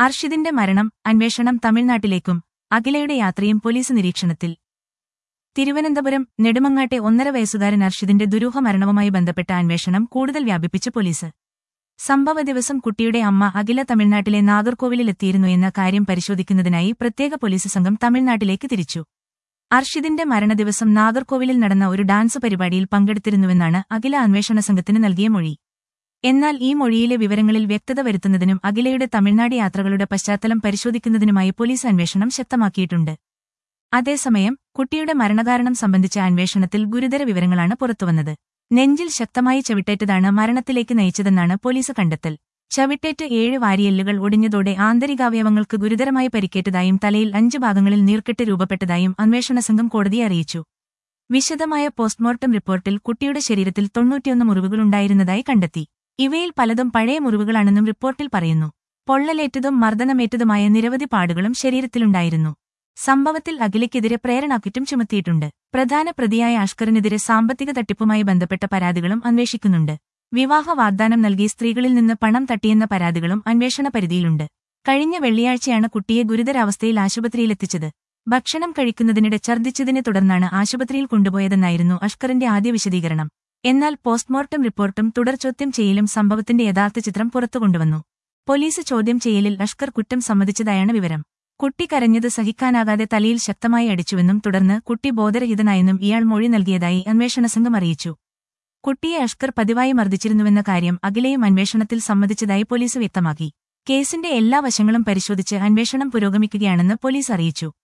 അർഷിദിന്റെ മരണം അന്വേഷണം തമിഴ്നാട്ടിലേക്കും അഖിലയുടെ യാത്രയും പോലീസ് നിരീക്ഷണത്തിൽ തിരുവനന്തപുരം നെടുമങ്ങാട്ടെ ഒന്നര വയസ്സുകാരൻ അർഷിദിന്റെ ദുരൂഹ മരണവുമായി ബന്ധപ്പെട്ട അന്വേഷണം കൂടുതൽ വ്യാപിപ്പിച്ച് പോലീസ് സംഭവ ദിവസം കുട്ടിയുടെ അമ്മ അഖില തമിഴ്നാട്ടിലെ നാഗർകോവിലിലെത്തിയിരുന്നു എന്ന കാര്യം പരിശോധിക്കുന്നതിനായി പ്രത്യേക പോലീസ് സംഘം തമിഴ്നാട്ടിലേക്ക് തിരിച്ചു അർഷിദിന്റെ മരണദിവസം നാഗർകോവിലിൽ നടന്ന ഒരു ഡാൻസ് പരിപാടിയിൽ പങ്കെടുത്തിരുന്നുവെന്നാണ് അഖില അന്വേഷണ സംഘത്തിന് നൽകിയ മൊഴി എന്നാൽ ഈ മൊഴിയിലെ വിവരങ്ങളിൽ വ്യക്തത വരുത്തുന്നതിനും അഖിലയുടെ തമിഴ്നാട് യാത്രകളുടെ പശ്ചാത്തലം പരിശോധിക്കുന്നതിനുമായി പോലീസ് അന്വേഷണം ശക്തമാക്കിയിട്ടുണ്ട് അതേസമയം കുട്ടിയുടെ മരണകാരണം സംബന്ധിച്ച അന്വേഷണത്തിൽ ഗുരുതര വിവരങ്ങളാണ് പുറത്തുവന്നത് നെഞ്ചിൽ ശക്തമായി ചവിട്ടേറ്റതാണ് മരണത്തിലേക്ക് നയിച്ചതെന്നാണ് പോലീസ് കണ്ടെത്തൽ ചവിട്ടേറ്റ് ഏഴ് വാരിയെല്ലുകൾ ഒടിഞ്ഞതോടെ ആന്തരികാവയവങ്ങൾക്ക് ഗുരുതരമായി പരിക്കേറ്റതായും തലയിൽ അഞ്ച് ഭാഗങ്ങളിൽ നീർക്കെട്ട് രൂപപ്പെട്ടതായും അന്വേഷണ സംഘം കോടതിയെ അറിയിച്ചു വിശദമായ പോസ്റ്റ്മോർട്ടം റിപ്പോർട്ടിൽ കുട്ടിയുടെ ശരീരത്തിൽ തൊണ്ണൂറ്റിയൊന്ന് മുറിവുകളുണ്ടായിരുന്നതായി കണ്ടെത്തി ഇവയിൽ പലതും പഴയ മുറിവുകളാണെന്നും റിപ്പോർട്ടിൽ പറയുന്നു പൊള്ളലേറ്റതും മർദ്ദനമേറ്റതുമായ നിരവധി പാടുകളും ശരീരത്തിലുണ്ടായിരുന്നു സംഭവത്തിൽ അഖിലയ്ക്കെതിരെ പ്രേരണാക്കുറ്റം ചുമത്തിയിട്ടുണ്ട് പ്രധാന പ്രതിയായ അഷ്കറിനെതിരെ സാമ്പത്തിക തട്ടിപ്പുമായി ബന്ധപ്പെട്ട പരാതികളും അന്വേഷിക്കുന്നുണ്ട് വിവാഹ വാഗ്ദാനം നൽകി സ്ത്രീകളിൽ നിന്ന് പണം തട്ടിയെന്ന പരാതികളും അന്വേഷണ പരിധിയിലുണ്ട് കഴിഞ്ഞ വെള്ളിയാഴ്ചയാണ് കുട്ടിയെ ഗുരുതരാവസ്ഥയിൽ ആശുപത്രിയിലെത്തിച്ചത് ഭക്ഷണം കഴിക്കുന്നതിനിടെ ഛർദ്ദിച്ചതിനെ തുടർന്നാണ് ആശുപത്രിയിൽ കൊണ്ടുപോയതെന്നായിരുന്നു അഷ്കറിന്റെ ആദ്യ വിശദീകരണം എന്നാൽ പോസ്റ്റ്മോർട്ടം റിപ്പോർട്ടും തുടർചോദ്യം ചെയ്യലും സംഭവത്തിന്റെ യഥാർത്ഥ ചിത്രം പുറത്തുകൊണ്ടുവന്നു പോലീസ് ചോദ്യം ചെയ്യലിൽ അഷ്കർ കുറ്റം സമ്മതിച്ചതായാണ് വിവരം കുട്ടി കരഞ്ഞത് സഹിക്കാനാകാതെ തലയിൽ ശക്തമായി അടിച്ചുവെന്നും തുടർന്ന് കുട്ടി ബോധരഹിതനായെന്നും ഇയാൾ മൊഴി നൽകിയതായി അന്വേഷണ സംഘം അറിയിച്ചു കുട്ടിയെ അഷ്കർ പതിവായി മർദ്ദിച്ചിരുന്നുവെന്ന കാര്യം അഖിലയും അന്വേഷണത്തിൽ സമ്മതിച്ചതായി പോലീസ് വ്യക്തമാക്കി കേസിന്റെ എല്ലാ വശങ്ങളും പരിശോധിച്ച് അന്വേഷണം പുരോഗമിക്കുകയാണെന്ന് പോലീസ് അറിയിച്ചു